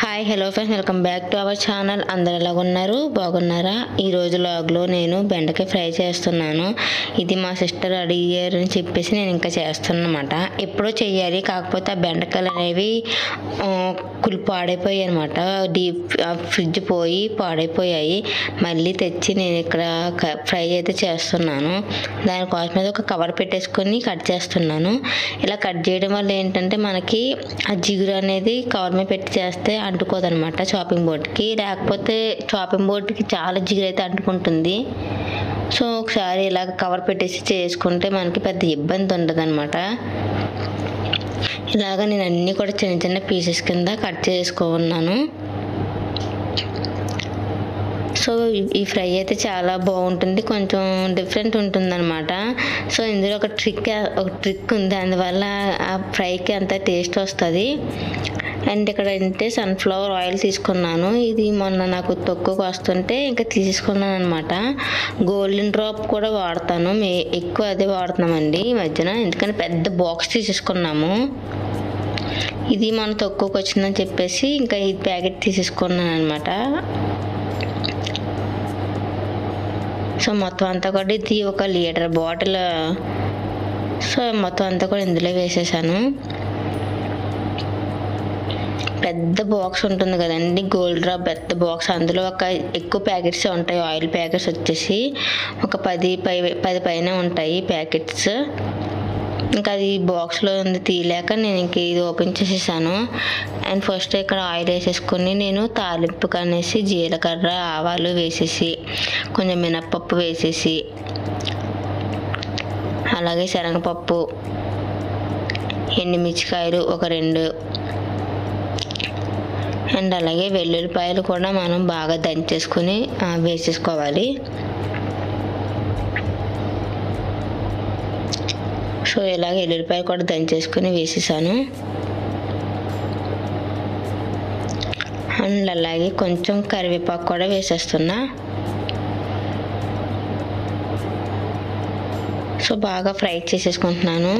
hi hello friends welcome back to our channel అందరు ఎలా ఉన్నారు బాగున్నారా ఈ రోజు లాగ్లో నేను బెండకాయ ఫ్రై చేస్తున్నాను ఇది మా సిస్టర్ అడిగారు అని చెప్పేసి నేను ఇంకా చేస్తున్నాను అనమాట ఎప్పుడో చెయ్యాలి కాకపోతే ఆ బెండకాయలు అనేవి ఆ, కుళ్ళు పాడైపోయాయి అనమాట డీప్ ఫ్రిడ్జ్ పోయి పాడైపోయాయి మళ్ళీ తెచ్చి నేను ఇక్కడ క- ఫ్రై అయితే చేస్తున్నాను దానికోసం మీద ఒక కవర్ పెట్టేసుకొని కట్ చేస్తున్నాను ఇలా కట్ చేయడం వల్ల ఏంటంటే మనకి ఆ జిగురు అనేది కవర్ మీద పెట్టి చేస్తే అంటుకోదనమాట చాపింగ్ బోర్డ్కి లేకపోతే చాపింగ్ బోర్డ్కి చాలా జిగురు అయితే అంటుకుంటుంది సో ఒకసారి ఇలా కవర్ పెట్టేసి చేసుకుంటే మనకి పెద్ద ఇబ్బంది ఉండదు అనమాట ఇలాగ నేను అన్నీ కూడా చిన్న చిన్న పీసెస్ కింద కట్ చేసుకున్నాను సో ఈ- ఈ ఫ్రై అయితే చాలా బాగుంటుంది కొంచెం డిఫరెంట్ ఉంటుంది అనమాట సో ఇందులో ఒక ట్రిక్ ఒక ట్రిక్ ఉంది అందువల్ల ఆ ఫ్రైకి అంత టేస్ట్ వస్తుంది అండ్ ఇక్కడ అంటే సన్ఫ్లవర్ ఆయిల్ తీసుకున్నాను ఇది మొన్న నాకు తక్కువకు వస్తుంటే ఇంకా తీసుకున్నాను అనమాట గోల్డెన్ డ్రాప్ కూడా వాడతాను మే ఎక్కువ అదే వాడుతున్నామండి ఈ మధ్యన ఎందుకంటే పెద్ద బాక్స్ తీసేసుకున్నాము ఇది మన తక్కువకు వచ్చిందని చెప్పేసి ఇంకా ఈ ప్యాకెట్ తీసేసుకున్నాను అనమాట సో మొత్తం అంతా కూడా ఇది ఒక లీటర్ బాటిల్ సో మొత్తం అంతా కూడా ఇందులో వేసేసాను పెద్ద బాక్స్ ఉంటుంది కదండి గోల్డ్ డ్రాప్ పెద్ద బాక్స్ అందులో ఒక ఎక్కువ ప్యాకెట్స్ ఉంటాయి ఆయిల్ ప్యాకెట్స్ వచ్చేసి ఒక పది పై పది పైన ఉంటాయి ప్యాకెట్స్ ఇంకా అది బాక్స్లో ఉంది తీయలేక నేను ఇంక ఇది ఓపెన్ చేసేసాను అండ్ ఫస్ట్ ఇక్కడ ఆయిల్ వేసేసుకొని నేను తాలింపుకి అనేసి జీలకర్ర ఆవాలు వేసేసి కొంచెం మినప్పప్పు వేసేసి అలాగే శనగపప్పు ఎండుమిర్చికాయలు ఒక రెండు అండ్ అలాగే వెల్లుల్లిపాయలు కూడా మనం బాగా దంచేసుకొని ఆ, వేసేసుకోవాలి సో ఇలాగ ఎల్లుల్లిపాయ కూడా దంచేసుకొని వేసేసాను అండ్ అలాగే కొంచెం కరివేపాకు కూడా వేసేస్తున్నా సో బాగా ఫ్రై చేసేసుకుంటున్నాను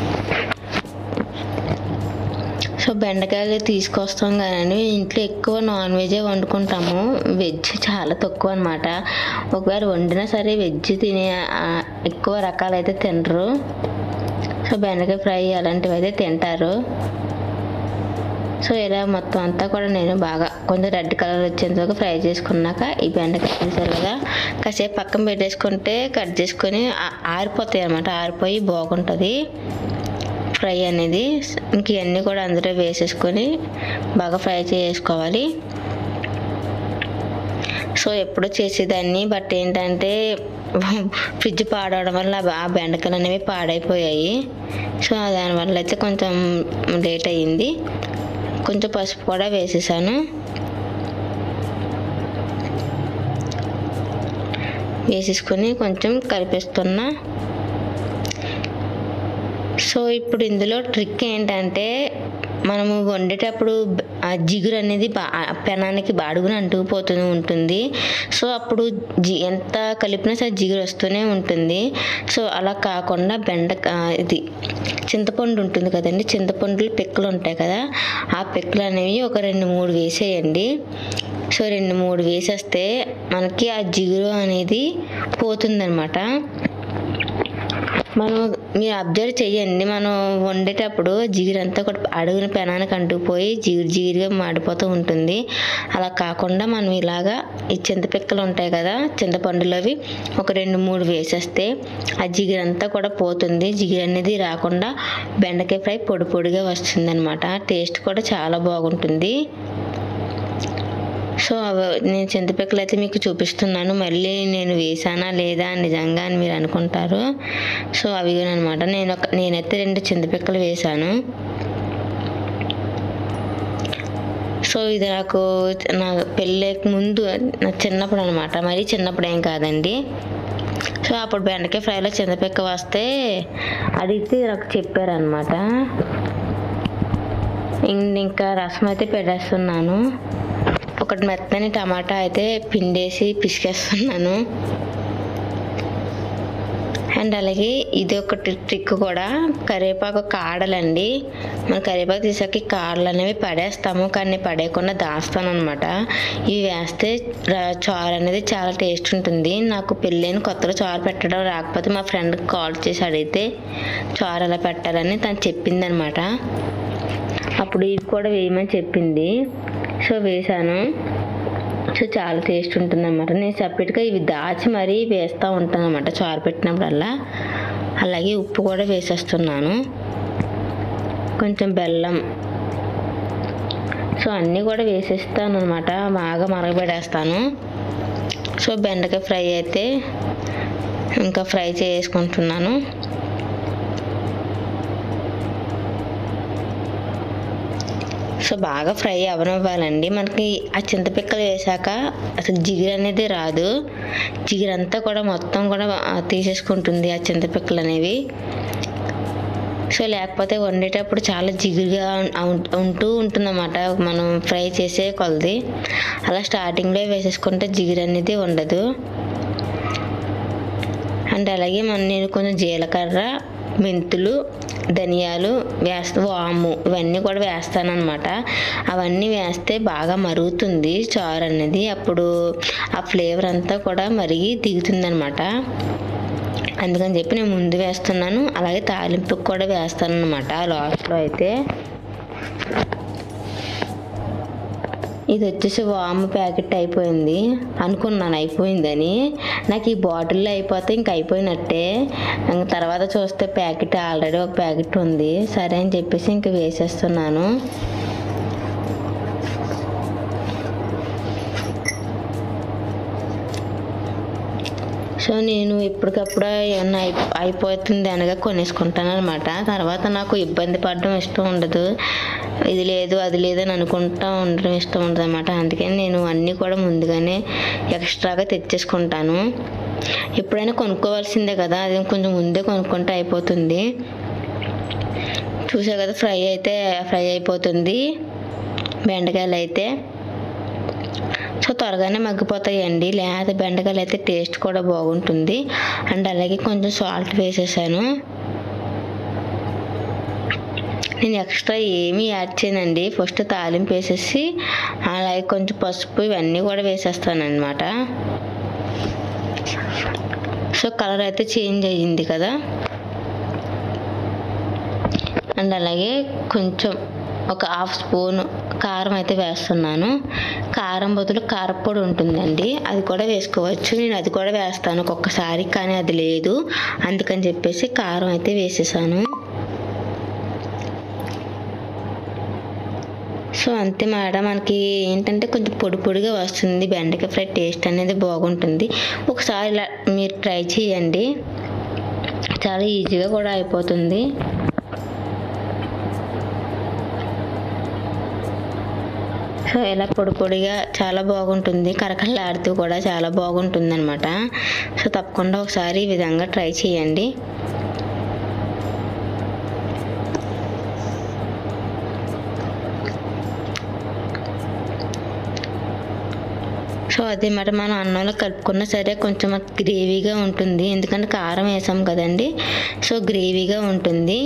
సో బెండకాయలు తీసుకొస్తాం కానీ ఇంట్లో ఎక్కువ నాన్ వెజే వండుకుంటాము వెజ్ చాలా తక్కువ అనమాట ఒకవేళ వండినా సరే వెజ్ తినే ఆ, ఎక్కువ రకాలైతే తినరు సో బెండకాయ ఫ్రై అలాంటివి అయితే తింటారు సో ఇలా మొత్తం అంతా కూడా నేను బాగా కొంచెం రెడ్ కలర్ వచ్చేంత వరకు ఫ్రై చేసుకున్నాక ఈ బెండకాయ తీసారు కదా కాసేపు పక్కన పెట్టేసుకుంటే కట్ చేసుకొని ఆ- ఆరిపోతాయి అనమాట ఆరిపోయి బాగుంటుంది ఫ్రై అనేది ఇంక ఇవన్నీ కూడా అందులో వేసేసుకొని బాగా ఫ్రై చేసుకోవాలి సో ఎప్పుడో చేసేదాన్ని బట్ ఏంటంటే ఫ్రిడ్జ్ పాడవడం వల్ల ఆ బెండకాయలు అనేవి పాడైపోయాయి సో దానివల్ల అయితే కొంచెం లేట్ అయ్యింది కొంచెం పసుపు కూడా వేసేసాను వేసేసుకొని కొంచెం కలిపిస్తున్నా సో ఇప్పుడు ఇందులో ట్రిక్ ఏంటంటే మనము వండేటప్పుడు బ- ఆ జిగురు అనేది బా ఆ పెనానికి బాడుగున అంటుకుపోతూ ఉంటుంది సో అప్పుడు జి ఎంత కలిపినా సరే జిగురు వస్తూనే ఉంటుంది సో అలా కాకుండా బెండ ఆ, ఇది చింతపండు ఉంటుంది కదండి చింతపండులో పిక్కలు ఉంటాయి కదా ఆ పిక్కలు అనేవి ఒక రెండు మూడు వేసేయండి సో రెండు మూడు వేసేస్తే మనకి ఆ జిగురు అనేది పోతుందన్నమాట మనం మీరు అబ్జర్వ్ చేయండి మనం వండేటప్పుడు జిగురంతా కూడా అడుగున పెనానికి అంటుకుపోయి జిగురు జిగురుగా మాడిపోతూ ఉంటుంది అలా కాకుండా మనం ఇలాగా ఈ చింతపిక్కలు ఉంటాయి కదా చింతపండులోవి ఒక రెండు మూడు వేసేస్తే ఆ జిగురంతా కూడా పోతుంది జిగురు అనేది రాకుండా బెండకాయ ఫ్రై పొడి పొడిగా వస్తుంది అనమాట టేస్ట్ కూడా చాలా బాగుంటుంది సో అవి నేను చింతపిక్కలు అయితే మీకు చూపిస్తున్నాను మళ్ళీ నేను వేసానా లేదా నిజంగా అని మీరు అనుకుంటారు సో అవి అనమాట నేను ఒక నేనైతే రెండు చింతపిక్కలు వేసాను సో ఇది నాకు నా పెళ్ళికి ముందు నా చిన్నప్పుడు అనమాట మరీ చిన్నప్పుడు ఏం కాదండి సో అప్పుడు బెండకాయ ఫ్రైలో చింతపిక్క వస్తే అడిగితే నాకు చెప్పారనమాట ఇంకా రసం అయితే పెట్టేస్తున్నాను ఒకటి మెత్తని టమాటా అయితే పిండేసి పిసికేస్తున్నాను అండ్ అలాగే ఇది ఒక ట్రిక్ కూడా కరివేపాకు కాడలండి మన కరివేపాకు తీసాక ఈ కాడలు అనేవి పడేస్తాము కానీ పడేయకుండా దాస్తాను అనమాట ఇవి వేస్తే ర- చారు అనేది చాలా టేస్ట్ ఉంటుంది నాకు పెళ్ళైన కొత్తలో చారు పెట్టడం రాకపోతే మా ఫ్రెండ్కి కాల్ చేసి అడిగితే చారు ఎలా పెట్టాలని తను చెప్పిందనమాట అప్పుడు ఇవి కూడా వేయమని చెప్పింది సో వేసాను సో చాలా టేస్ట్ ఉంటుంది అనమాట నేను సపరేట్గా ఇవి దాచి మరీ వేస్తూ ఉంటాను అనమాట చారు పెట్టినప్పుడల్లా అలాగే ఉప్పు కూడా వేసేస్తున్నాను కొంచెం బెల్లం సో అన్నీ కూడా వేసేస్తాను అనమాట బాగా మరగబెడేస్తాను సో బెండకాయ ఫ్రై అయితే ఇంకా ఫ్రై చేసుకుంటున్నాను సో బాగా ఫ్రై అవనివ్వాలండి మనకి ఆ చింతపిక్కలు వేసాక అసలు జిగురు అనేది రాదు జిగురంతా కూడా మొత్తం కూడా ఆ, తీసేసుకుంటుంది ఆ చింతపిక్కలు అనేవి సో లేకపోతే వండేటప్పుడు చాలా జిగురుగా ఉం- ఉం- ఉంటూ ఉంటుందన్నమాట మనం ఫ్రై చేసే కొలది అలా స్టార్టింగ్లో వేసేసుకుంటే జిగురు అనేది ఉండదు అండ్ అలాగే మన నేను కొంచెం జీలకర్ర మెంతులు ధనియాలు వేస్తా వాము ఇవన్నీ కూడా వేస్తాను అనమాట అవన్నీ వేస్తే బాగా మరుగుతుంది చారు అనేది అప్పుడు ఆ ఫ్లేవర్ అంతా కూడా మరిగి దిగుతుంది అనమాట అందుకని చెప్పి నేను ముందు వేస్తున్నాను అలాగే తాలింపుకి కూడా వేస్తాను అనమాట లాస్ట్లో అయితే ఇది వచ్చేసి వాము ప్యాకెట్ అయిపోయింది అనుకున్నాను అయిపోయిందని నాకు ఈ బాటిల్లో అయిపోతే ఇంక అయిపోయినట్టే ఇంక తర్వాత చూస్తే ప్యాకెట్ ఆల్రెడీ ఒక ప్యాకెట్ ఉంది సరే అని చెప్పేసి ఇంక వేసేస్తున్నాను సో నేను ఎప్పటికప్పుడు ఏమన్నా అయిపో అయిపోతుంది అనగా కొనేసుకుంటాను అనమాట తర్వాత నాకు ఇబ్బంది పడడం ఇష్టం ఉండదు ఇది లేదు అది లేదు అని అనుకుంటా ఉండడం ఇష్టం ఉండదు అనమాట అందుకని నేను అన్నీ కూడా ముందుగానే ఎక్స్ట్రాగా తెచ్చేసుకుంటాను ఎప్పుడైనా కొనుక్కోవాల్సిందే కదా అది కొంచెం ముందే కొనుక్కుంటే అయిపోతుంది చూసా కదా ఫ్రై అయితే ఫ్రై అయిపోతుంది బెండకాయలు అయితే సో త్వరగానే మగ్గిపోతాయండి లేకపోతే బెండకాయలు అయితే టేస్ట్ కూడా బాగుంటుంది అండ్ అలాగే కొంచెం సాల్ట్ వేసేసాను నేను ఎక్స్ట్రా ఏమీ యాడ్ చేయనండి ఫస్ట్ తాలింపు వేసేసి అలాగే కొంచెం పసుపు ఇవన్నీ కూడా వేసేస్తాను అనమాట సో కలర్ అయితే చేంజ్ అయ్యింది కదా అండ్ అలాగే కొంచెం ఒక హాఫ్ స్పూన్ కారం అయితే వేస్తున్నాను కారం బదులు కారపొడి ఉంటుందండి అది కూడా వేసుకోవచ్చు నేను అది కూడా వేస్తాను ఒక్కొక్కసారి కానీ అది లేదు అందుకని చెప్పేసి కారం అయితే వేసేసాను సో అంతే మేడం మనకి ఏంటంటే కొంచెం పొడి పొడిగా వస్తుంది బెండకాయ ఫ్రై టేస్ట్ అనేది బాగుంటుంది ఒకసారి ఇలా మీరు ట్రై చేయండి చాలా ఈజీగా కూడా అయిపోతుంది సో ఇలా పొడి పొడిగా చాలా బాగుంటుంది కరకరలాడుతూ కూడా చాలా బాగుంటుంది అనమాట సో తప్పకుండా ఒకసారి ఈ విధంగా ట్రై చేయండి సో అదే మాట మనం అన్నంలో కలుపుకున్నా సరే కొంచెం గ్రేవీగా ఉంటుంది ఎందుకంటే కారం వేసాం కదండి సో గ్రేవీగా ఉంటుంది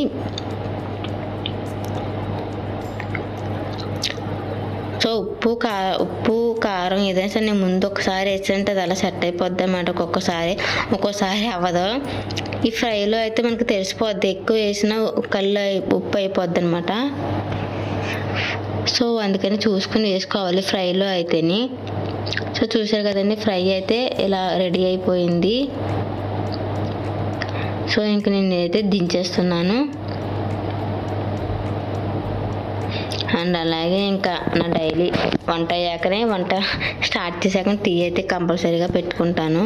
సో ఉప్పు కా ఉప్పు కారం ఏదైనా సరే నేను ముందు ఒకసారి వేస్తుంటే అది అలా సెట్ అయిపోద్ది అన్నమాట ఒక్కొక్కసారి ఒక్కోసారి అవ్వదు ఈ ఫ్రైలో అయితే మనకు తెలిసిపోద్ది ఎక్కువ వేసిన కళ్ళు అయి- ఉప్పు అయిపోద్ది అనమాట సో అందుకని చూసుకుని వేసుకోవాలి ఫ్రైలో అయితేని సో చూసారు కదండి ఫ్రై అయితే ఇలా రెడీ అయిపోయింది సో ఇంక నేను అయితే దించేస్తున్నాను అండ్ అలాగే ఇంకా నా డైలీ వంట అయ్యాకనే వంట స్టార్ట్ చేశాక టీ అయితే కంపల్సరీగా పెట్టుకుంటాను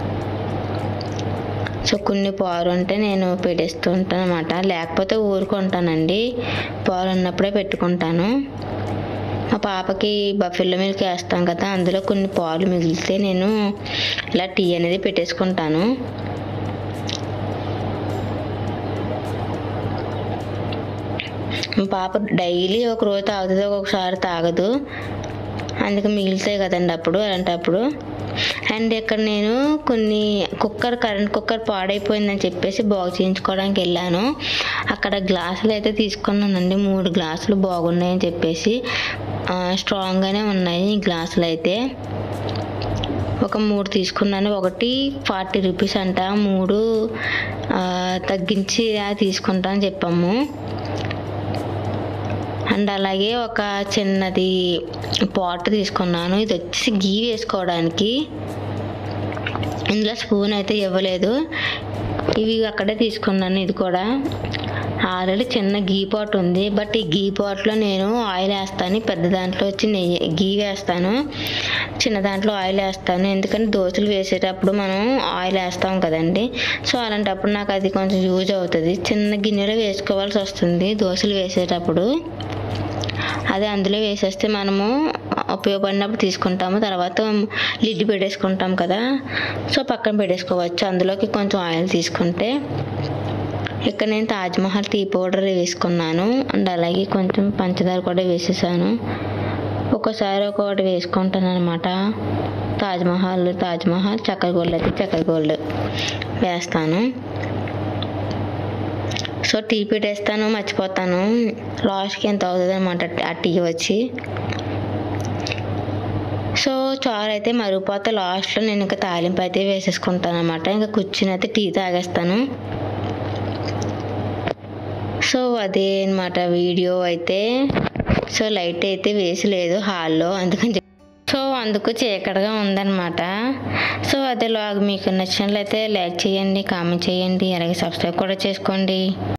సో కొన్ని పాలు అంటే నేను పెట్టేస్తూ ఉంటాను అనమాట లేకపోతే ఊరుకుంటానండి పాలు ఉన్నప్పుడే పెట్టుకుంటాను మా పాపకి బఫెల్లో మిల్క్ వేస్తాం కదా అందులో కొన్ని పాలు మిగిలితే నేను ఇలా టీ అనేది పెట్టేసుకుంటాను మా పాప డైలీ ఒక రోజు తాగుతుంది ఒక్కొక్కసారి తాగదు అందుకే మిగులుతాయి కదండి అప్పుడు అలాంటప్పుడు అండ్ ఇక్కడ నేను కొన్ని కుక్కర్ కరెంట్ కుక్కర్ పాడైపోయిందని చెప్పేసి బాగు చేయించుకోవడానికి వెళ్ళాను అక్కడ గ్లాసులు అయితే తీసుకున్నానండి మూడు గ్లాసులు బాగున్నాయని చెప్పేసి ఆ, స్ట్రాంగ్గానే ఉన్నాయి ఈ గ్లాసులు అయితే ఒక మూడు తీసుకున్నాను ఒకటి ఫార్టీ రూపీస్ అంట మూడు ఆ, తగ్గించి ఆ, తీసుకుంటా అని చెప్పాము అండ్ అలాగే ఒక చిన్నది పాట్ తీసుకున్నాను ఇది వచ్చేసి గీ వేసుకోవడానికి ఇందులో స్పూన్ అయితే ఇవ్వలేదు ఇవి అక్కడే తీసుకున్నాను ఇది కూడా ఆల్రెడీ చిన్న గీ పాట్ ఉంది బట్ ఈ గీ పాట్లో నేను ఆయిల్ వేస్తాను పెద్ద దాంట్లో వచ్చి నెయ్యి గీ వేస్తాను చిన్న దాంట్లో ఆయిల్ వేస్తాను ఎందుకంటే దోశలు వేసేటప్పుడు మనం ఆయిల్ వేస్తాం కదండి సో అలాంటప్పుడు నాకు అది కొంచెం యూజ్ అవుతుంది చిన్న గిన్నెలో వేసుకోవాల్సి వస్తుంది దోశలు వేసేటప్పుడు అదే అందులో వేసేస్తే మనము ఉపయోగపడినప్పుడు తీసుకుంటాము తర్వాత లిడ్ పెట్టేసుకుంటాం కదా సో పక్కన పెట్టేసుకోవచ్చు అందులోకి కొంచెం ఆయిల్ తీసుకుంటే ఇక్కడ నేను తాజ్మహల్ టీ పౌడర్ వేసుకున్నాను అండ్ అలాగే కొంచెం పంచదార కూడా వేసేసాను ఒక్కోసారి ఒక్కొక్కటి వేసుకుంటాను అనమాట తాజ్మహల్ తాజ్మహల్ చక్కెర గోల్డ్ అయితే చక్కెర గోల్డ్ వేస్తాను సో టీ పెట్టేస్తాను మర్చిపోతాను లాస్ట్కి ఎంత అవుతుంది అనమాట ఆ టీ వచ్చి సో చారు అయితే మరిగిపోతే లాస్ట్లో నేను ఇంకా తాలింపు అయితే వేసేసుకుంటాను అనమాట ఇంకా కూర్చుని అయితే టీ తాగేస్తాను సో అదే అనమాట వీడియో అయితే సో లైట్ అయితే వేసలేదు హాల్లో అందుకని చెప్పి సో అందుకు చీకటిగా ఉందన్నమాట సో అదే లాగ్ మీకు నచ్చినట్లయితే లైక్ చేయండి కామెంట్ చేయండి అలాగే సబ్స్క్రైబ్ కూడా చేసుకోండి